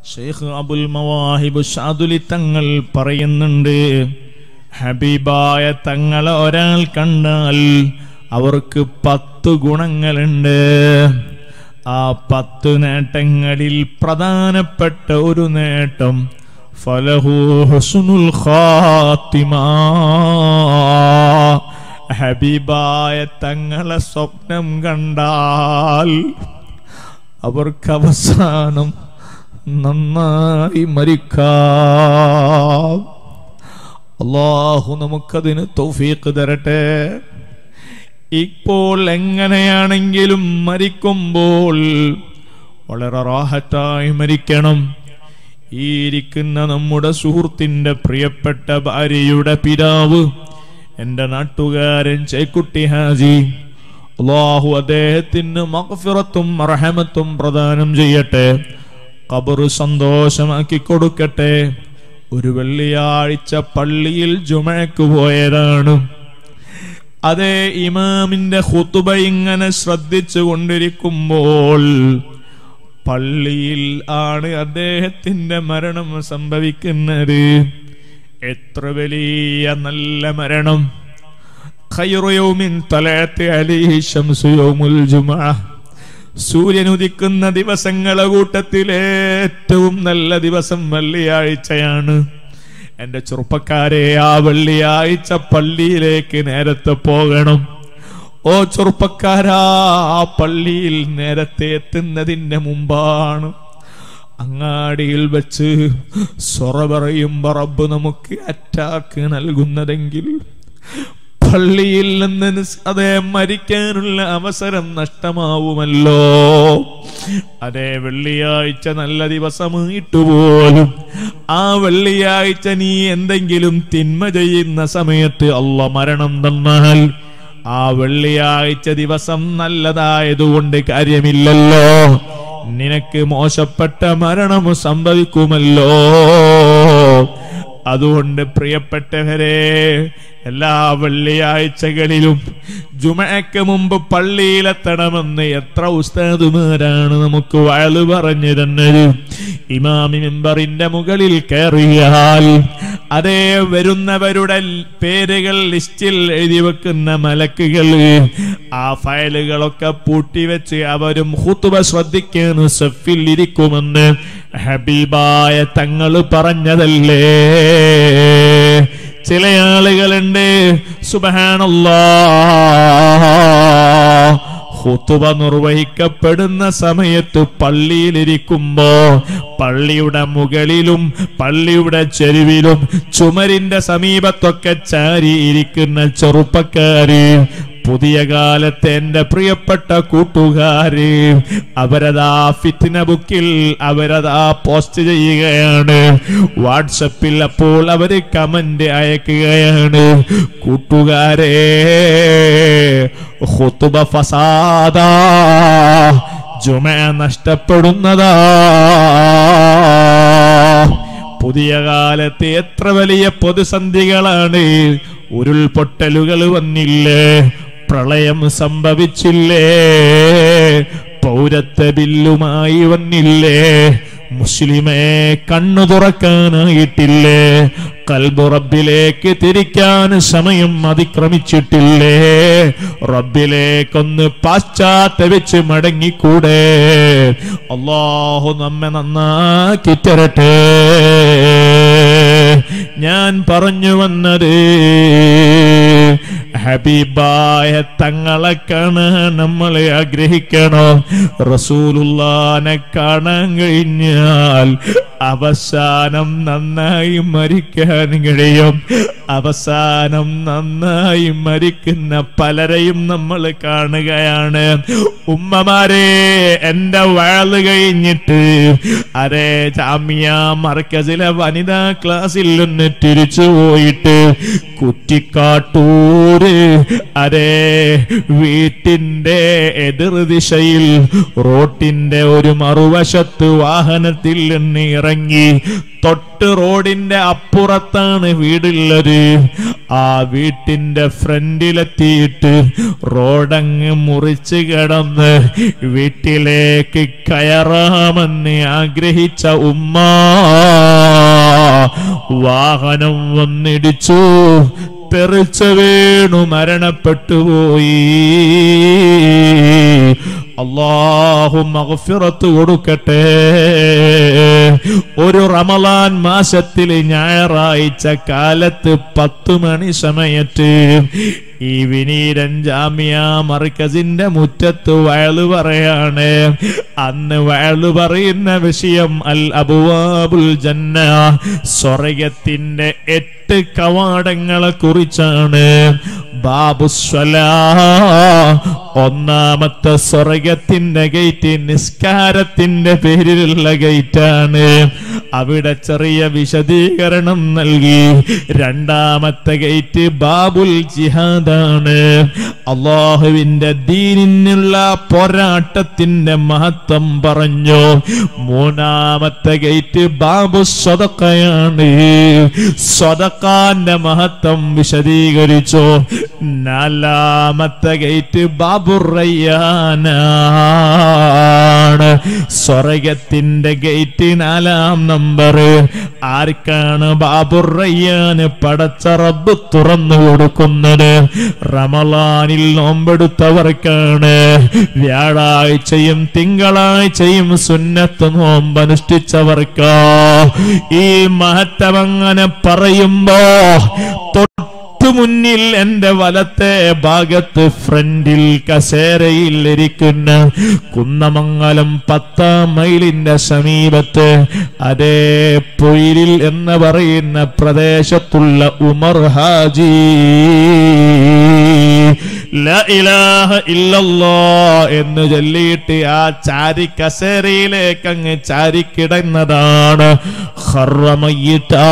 ഷെയ്ഖ് അബുൽ മവാഹിബ് ഷാദുലി തങ്ങൾ പറയുന്നുണ്ട് ഹബീബായ തങ്ങളെ ഒരാൾ കണ്ടാൽ അവർക്ക് പത്ത് ഗുണങ്ങളുണ്ട് ആ പത്ത് നേട്ടങ്ങളിൽ പ്രധാനപ്പെട്ട ഒരു നേട്ടം ഫലഹു ഹുസ്നുൽ ഖാത്തിമ ഹബീബായ തങ്ങളെ സ്വപ്നം കണ്ടാൽ അവർക്ക് അവസാനം നന്നായി മരിക്കാം അള്ളാഹു നമുക്കതിന് തൗഫീഖ് തരട്ടെ ഇപ്പോൾ എങ്ങനെയാണെങ്കിലും മരിക്കുമ്പോൾ വളരെ റാഹത്തായി മരിക്കണം ഈ ഇരിക്കുന്ന നമ്മുടെ സുഹൃത്തിന്റെ പ്രിയപ്പെട്ട ഭാര്യയുടെ പിതാവ് എന്റെ നാട്ടുകാരൻ ചേക്കുട്ടി ഹാജി അള്ളാഹു അദ്ദേഹത്തിന് മഗ്ഫിറത്തും അർഹമത്തും പ്രദാനം ചെയ്യട്ടെ ഖബർ സന്തോഷമാക്കി കൊടുക്കട്ടെ ഒരു വെള്ളിയാഴ്ച പള്ളിയിൽ ജുമഴക്ക് പോയതാണ് അതേ ഇമാമിന്റെ ഹുത്തുബ ഇങ്ങനെ ശ്രദ്ധിച്ചു കൊണ്ടിരിക്കുമ്പോൾ പള്ളിയിൽ ആണ് അദ്ദേഹത്തിന്റെ മരണം സംഭവിക്കുന്നത് എത്ര വലിയ നല്ല മരണം ഖൈറു യൗമിൻ തലഅത്ത് അലൈഹി ശംസു യൗമുൽ ജുമുഅ സൂര്യൻ ഉദിക്കുന്ന ദിവസങ്ങളെ കൂട്ടത്തിൽ ഏറ്റവും നല്ല ദിവസം വെള്ളിയാഴ്ചയാണ് എന്റെ ചെറുപ്പക്കാരെ ആ വെള്ളിയാഴ്ച പള്ളിയിലേക്ക് നേരത്തെ പോകണം ഓ ചെറുപ്പക്കാരാ ആ പള്ളിയിൽ നേരത്തെ എത്തുന്നതിന്റെ മുമ്പാണ് അങ്ങാടിയിൽ വെച്ച് സൊറ പറയുമ്പോ റബ്ബ് നമുക്ക് അറ്റാക്ക് നൽകുന്നതെങ്കിൽ പള്ളിയിൽ നിന്ന് നിസ്- അതേ മരിക്കാനുള്ള അവസരം നഷ്ടമാവുമല്ലോ അതേ വെള്ളിയാഴ്ച നല്ല ദിവസമായിട്ട് പോലും ആ വെള്ളിയാഴ്ച നീ എന്തെങ്കിലും തിന്മ ചെയ്യുന്ന സമയത്ത് അല്ല മരണം തന്നാൽ ആ വെള്ളിയാഴ്ച ദിവസം നല്ലതായതുകൊണ്ട് കാര്യമില്ലല്ലോ നിനക്ക് മോശപ്പെട്ട മരണം സംഭവിക്കുമല്ലോ അതുകൊണ്ട് പ്രിയപ്പെട്ടവരെ എല്ലാ വെള്ളിയാഴ്ചകളിലും ജുമയ്ക്ക് മുമ്പ് പള്ളിയിലെത്തണമെന്ന് എത്ര ഉസ്താദുമാരാണ് നമുക്ക് വയല് പറഞ്ഞു തന്നത് ഇമാമി മെമ്പറിന്റെ മുകളിൽ കയറിയാൽ അതേ വരുന്നവരുടെ പേരുകൾ ലിസ്റ്റിൽ എഴുതി വെക്കുന്ന മലക്കുകൾ ആ ഫയലുകളൊക്കെ പൂട്ടിവെച്ച് അവരും ഹുത്തുബ ശ്രദ്ധിക്കാൻ സഫിൽ ഇരിക്കുമെന്ന് ഹബീബായ തങ്ങൾ പറഞ്ഞതല്ലേ ചില ആളുകളുണ്ട് സുബഹാനല്ലാ ഹുത്തുബ നിർവഹിക്കപ്പെടുന്ന സമയത്ത് പള്ളിയിലിരിക്കുമ്പോ പള്ളിയുടെ മുകളിലും പള്ളിയുടെ ചെരുവിലും ചുമരിന്റെ സമീപത്തൊക്കെ ചാരിയിരിക്കുന്ന ചെറുപ്പക്കാര് പുതിയ കാലത്തെ എന്റെ പ്രിയപ്പെട്ട കൂട്ടുകാര് അവരതാ ഫിറ്റ്ന ബുക്കിൽ അവരതാ പോസ്റ്റ് ചെയ്യുകയാണ് വാട്സപ്പിൽ അപ്പോൾ അവര് കമന്റ് അയക്കുകയാണ് കൂട്ടുകാരെ ഹുത്തുബ ഫസാദാ ജുമ നഷ്ടപ്പെടുന്നതാ പുതിയ കാലത്ത് എത്ര വലിയ പ്രതിസന്ധികളാണ് ഉരുൾപൊട്ടലുകൾ വന്നില്ലേ പ്രളയം സംഭവിച്ചില്ലേ പൗരത്വ ബില്ലുമായി വന്നില്ലേ മുസ്ലിമെ കണ്ണു തുറക്കാനായിട്ടില്ലേ കൽബ് റബ്ബിലേക്ക് തിരിക്കാൻ സമയം അതിക്രമിച്ചിട്ടില്ലേ റബ്ബിലേക്കൊന്ന് പാശ്ചാത്തപിച്ച് മടങ്ങിക്കൂടെ അള്ളാഹു നമ്മെ നന്നാക്കി തരട്ടെ ഞാൻ പറഞ്ഞു വന്നത് ഹബീബായ തങ്ങളെ കാണാൻ നമ്മളെ ആഗ്രഹിക്കണോ റസൂലുള്ളാനെ കാണാൻ കഴിഞ്ഞാൽ അവസാനം നന്നായി മരിക്കാൻ കഴിയും അവസാനം നന്നായി മരിക്കുന്ന പലരെയും നമ്മൾ കാണുകയാണ് ഉമ്മമാരെ എന്റെ വാള് കഴിഞ്ഞിട്ട് അരേ ജാമിയ മർക്കസിലെ വനിതാ ക്ലാസ്സിൽ നിന്ന് തിരിച്ചു പോയിട്ട് കുറ്റിക്കാട്ടൂര് അരേ വീട്ടിന്റെ എതിർദിശയിൽ റോട്ടിന്റെ ഒരു മറുവശത്ത് വാഹനത്തിൽ നിന്ന് ഇറങ്ങി തൊട്ട് റോഡിന്റെ അപ്പുറത്താണ് വീടുള്ളത് ആ വീട്ടിന്റെ ഫ്രണ്ടിലെത്തിയിട്ട് റോഡങ്ങ് മുറിച്ച് കിടന്ന് വീട്ടിലേക്ക് കയറാമെന്ന് ആഗ്രഹിച്ച ഉമ്മ വാഹനം വന്നിടിച്ചു തെറിച്ചു വീണു മരണപ്പെട്ടുപോയി അള്ളാഹു മഗ്ഫിറത്ത് കൊടുക്കട്ടെ ഒരു റമലാൻ മാസത്തിൽ ഞായറാഴ്ച കാലത്ത് പത്ത് മണി സമയത്ത് ഈ വിനീരൻ ജാമിയ മർക്കസിന്റെ മുറ്റത്ത് വയല് പറയാണ് അന്ന് വയല് പറയുന്ന വിഷയം അൽ അബുവാബുൽ ജന്ന സ്വർഗത്തിന്റെ എട്ട് കവാടങ്ങളെ കുറിച്ചാണ് ബാബുസ്വലാ ഒന്നാമത്തെ സ്വർഗത്തിന്റെ ഗേറ്റ് നിസ്കാരത്തിന്റെ പേരിലുള്ള ഗേറ്റാണ് അവിടെ ചെറിയ വിശദീകരണം നൽകി രണ്ടാമത്തെ ഗേറ്റ് ബാബുൽ ജിഹാദാണ് അള്ളാഹുവിന്റെ ദീനിനുള്ള പോരാട്ടത്തിന്റെ മഹത്വം പറഞ്ഞു മൂന്നാമത്തെ ഗേറ്റ് ബാബു സ്വതക്കയാണ് സ്വതക്കാന്റെ മഹത്വം വിശദീകരിച്ചു നാലാമത്തെ ഗേറ്റ് ബാബുറയ്യാനാണ് സ്വർഗത്തിന്റെ ഗേറ്റ് നാലാം നമ്പർ ആർക്കാണ് ബാബുറയ്യാന് പടച്ച റബ്ബ് തുറന്നു കൊടുക്കുന്നത് റമലാനിൽ നോമ്പെടുത്തവർക്കാണ് വ്യാഴാഴ്ചയും തിങ്കളാഴ്ചയും സുന്നത്ത് നോമ്പ് അനുഷ്ഠിച്ചവർക്കാ ഈ മഹത്വമങ്ങനെ പറയുമ്പോ തൊട്ടു മുന്നിൽ എന്റെ വലത്തെ ഭാഗത്ത് ഫ്രണ്ടിൽ കസേരയിൽ ഇരിക്കുന്ന കുന്നമംഗലം പത്താം മൈലിന്റെ സമീപത്ത് അതേ പൊയിലിൽ എന്ന് പറയുന്ന പ്രദേശത്തുള്ള ഉമർ ഹാജി ലാ ഇലാഹ ഇല്ലല്ലാ എന്ന് ചൊല്ലിയിട്ട് ആ ചാരി കസേരയിലേക്ക് അങ്ങ് ചാരിക്കിടന്നതാണ് ഹറമയ്യിട്ടാ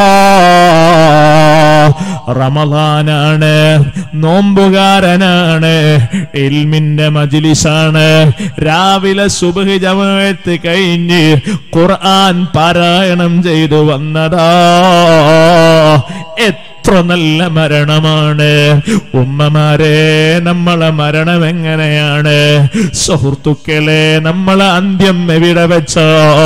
റമദാനാണ് നോമ്പുകാരനാണ് ഇൽമിന്റെ മജിലിസാണ് രാവിലെ സുബഹ് ജമാഅത്ത് കഴിഞ്ഞ് ഖുർആൻ പാരായണം ചെയ്തു വന്നതാ എത്ര നല്ല മരണമാണ് ഉമ്മമാരെ നമ്മളെ മരണം എങ്ങനെയാണ് സുഹൃത്തുക്കളെ നമ്മളെ അന്ത്യം എവിടെ വെച്ചോ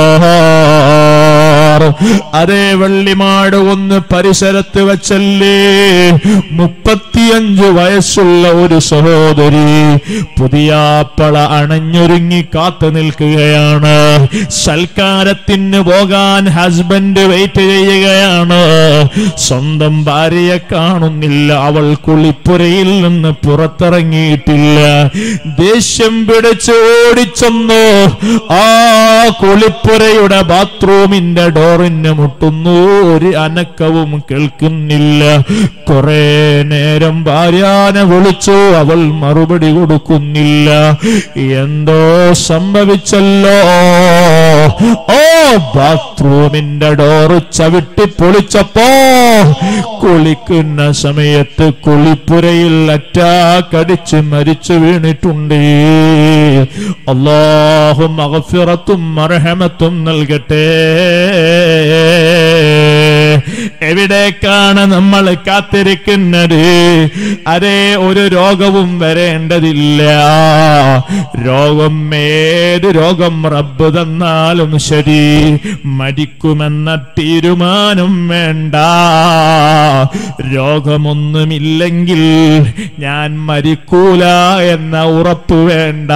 അതേ വെള്ളിമാട് ഒന്ന് പരിസരത്ത് വെച്ചല്ലേ മുപ്പത്തിയഞ്ചു വയസ്സുള്ള ഒരു സഹോദരി പുതിയാപ്പള അണഞ്ഞൊരുങ്ങി കാത്തു നിൽക്കുകയാണ് സൽക്കാരത്തിന് പോകാൻ ഹസ്ബൻഡ് വെയിറ്റ് ചെയ്യുകയാണ് സ്വന്തം ഭാര്യയെ കാണുന്നില്ല അവൾ കുളിപ്പുരയിൽ നിന്ന് പുറത്തിറങ്ങിയിട്ടില്ല ദേഷ്യം പിടിച്ച് ഓടിച്ചെന്നു ആ കുളിപ്പുരയുടെ ബാത്റൂമിന്റെ ഡോറിന് മുട്ടുന്നു ഒരു അനക്കവും കേൾക്കുന്നില്ല കുറെ നേരം ഭാര്യാനെ വിളിച്ചു അവൾ മറുപടി കൊടുക്കുന്നില്ല എന്തോ സംഭവിച്ചല്ലോ ഓ ബാത്റൂമിന്റെ ഡോറ് ചവിട്ടി പൊളിച്ചപ്പോ കുളിക്കുന്ന സമയത്ത് കുളിപ്പുരയിൽ അറ്റാക്കടിച്ച് മരിച്ചു വീണിട്ടുണ്ട് അള്ളാഹു മകഫിറത്തും മർഹമത്തും നൽകട്ടെ എവിടേക്കാണ് നമ്മൾ കാത്തിരിക്കുന്നത് അതേ ഒരു രോഗവും വരേണ്ടതില്ല രോഗം ഏത് രോഗം റബ്ബ് തന്നാലും ശരി മരിക്കുമെന്ന തീരുമാനം വേണ്ട രോഗമൊന്നുമില്ലെങ്കിൽ ഞാൻ മരിക്കൂല എന്ന ഉറപ്പ് വേണ്ട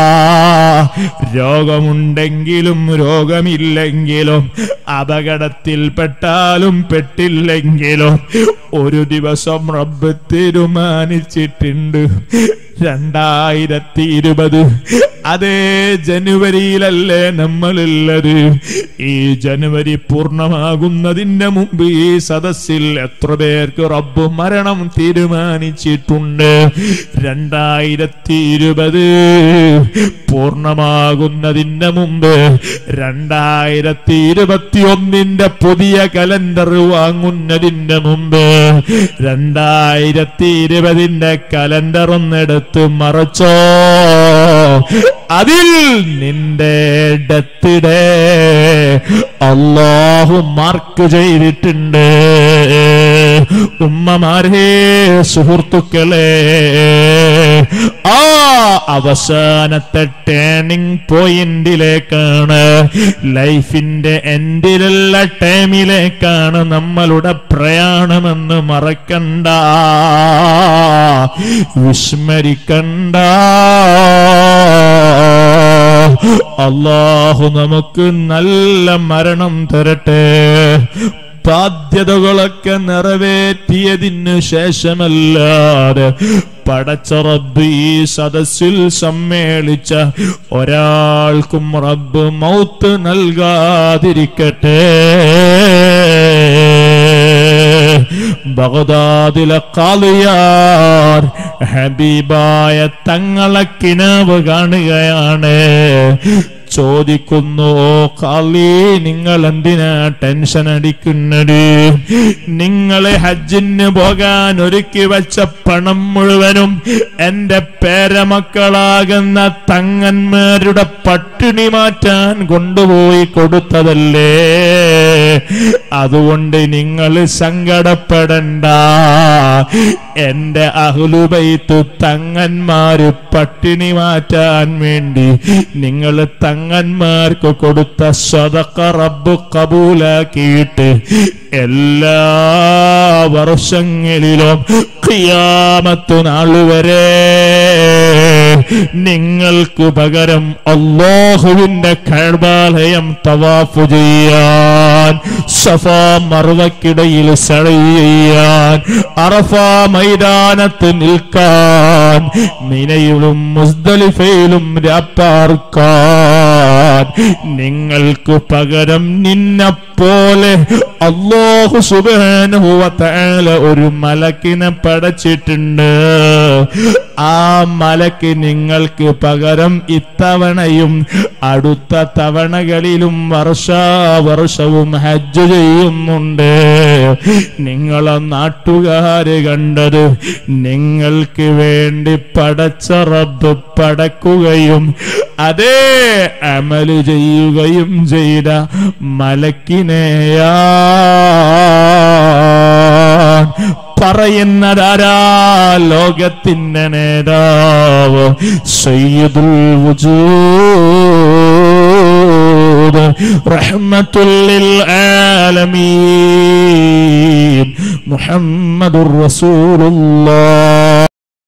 രോഗമുണ്ടെങ്കിലും രോഗമില്ലെങ്കിലും അപകടത്തിൽപ്പെട്ടാലും പെട്ടില്ലെങ്കിലും ഒരു ദിവസം റബ്ബ് തീരുമാനിച്ചിട്ടുണ്ട് രണ്ടായിരത്തി ഇരുപത് അതേ ജനുവരിയിലല്ലേ നമ്മളുള്ളത് ഈ ജനുവരി പൂർണ്ണമാകുന്നതിന്റെ മുമ്പ് ഈ സദസ്സിൽ എത്ര പേർക്ക് റബ്ബ് മരണം തീരുമാനിച്ചിട്ടുണ്ട് രണ്ടായിരത്തി ഇരുപത് പൂർണ്ണമാകുന്നതിന്റെ മുമ്പ് രണ്ടായിരത്തി ഇരുപത്തി ഒന്നിന്റെ പുതിയ കലണ്ടർ വാങ്ങുന്നതിന്റെ മുമ്പ് രണ്ടായിരത്തി ഇരുപതിന്റെ കലണ്ടർ ഒന്നെടുത്ത് മറച്ചോ അതിൽ നിന്റെ ഡെത്തിടെ അള്ളാഹു മാർക്ക് ചെയ്തിട്ടുണ്ട് ഉമ്മമാരേ സുഹൃത്തുക്കളെ ആ അവസാനത്തെ ടേണിംഗ് പോയിന്റിലേക്കാണ് ലൈഫിന്റെ എൻഡിലുള്ള ടൈമിലേക്കാണ് നമ്മളുടെ പ്രയാണമെന്ന് മറക്കണ്ട വിസ്മരിക്കണ്ട അള്ളാഹു നമുക്ക് നല്ല മരണം തരട്ടെ ബാധ്യതകളൊക്കെ നിറവേറ്റിയതിനു ശേഷമല്ലാതെ പടച്ച റബ്ബ് ഈ സദസ്സിൽ സമ്മേളിച്ച ഒരാൾക്കും റബ്ബ് മൗത്ത് നൽകാതിരിക്കട്ടെ ബഗദാദിലെ കാളിയാർ ഹബീബായ തങ്ങളെ കിനാവ് കാണുകയാണ് ചോദിക്കുന്നു "ഓ കാളി നിങ്ങൾ എന്തിനാ ടെൻഷൻ അടിക്കുന്നത് നിങ്ങളെ ഹജ്ജിന് പോകാൻ ഒരുക്കി വെച്ച പണം മുഴുവനും എന്റെ പേരമക്കളാകുന്ന തങ്ങന്മാരുടെ പട്ടിണി മാറ്റാൻ കൊണ്ടുപോയി കൊടുത്തതല്ലേ അതുകൊണ്ട് നിങ്ങൾ സങ്കടപ്പെടണ്ട എന്റെ അഹ്ലുബൈത്ത് തങ്ങന്മാര് പട്ടിണി മാറ്റാൻ വേണ്ടി നിങ്ങൾ തങ്ങന്മാർക്ക് കൊടുത്ത സ്വതക്ക റബ്ബ് കബൂലാക്കിയിട്ട് എല്ലാ വർഷങ്ങളിലും ഖിയാമത്ത് നാളുവരെ നിങ്ങൾക്ക് പകരം അള്ളാഹുവിന്റെ കഴബാലയം തവാഫ് ചെയ്യാൻ സഫ മറുവക്കിടയിൽ സഴ ചെയ്യാൻ അറഫ മൈതാനത്ത് നിൽക്കാൻ മിനയിലും മുസ്ദലിഫയിലും രാപ്പാർക്കാൻ നിങ്ങൾക്ക് പകരം നിന്നെപ്പോലെ അള്ളാഹു സുബാനുഭവത്താല ഒരു മലക്കിനെ പടച്ചിട്ടുണ്ട് ആ മലക്ക് നിങ്ങൾക്ക് പകരം ഇത്തവണയും അടുത്ത തവണകളിലും വർഷാവർഷവും ഹജ്ജ് ചെയ്യുന്നുണ്ട് നിങ്ങളെ നാട്ടുകാര് കണ്ടത് നിങ്ങൾക്ക് വേണ്ടി പടച്ച റബ്ബ് പടക്കുകയും അതേ അമല് ചെയ്യുകയും ചെയ്ത മലക്കിനെയാ പറയുന്നതാരാ ലോകത്തിന്റെ നേതാവ് സയ്യിദുൽ വജൂദ് റഹ്മത്തുൽ ആലമീൻ മുഹമ്മദുർ റസൂലുള്ളാഹ്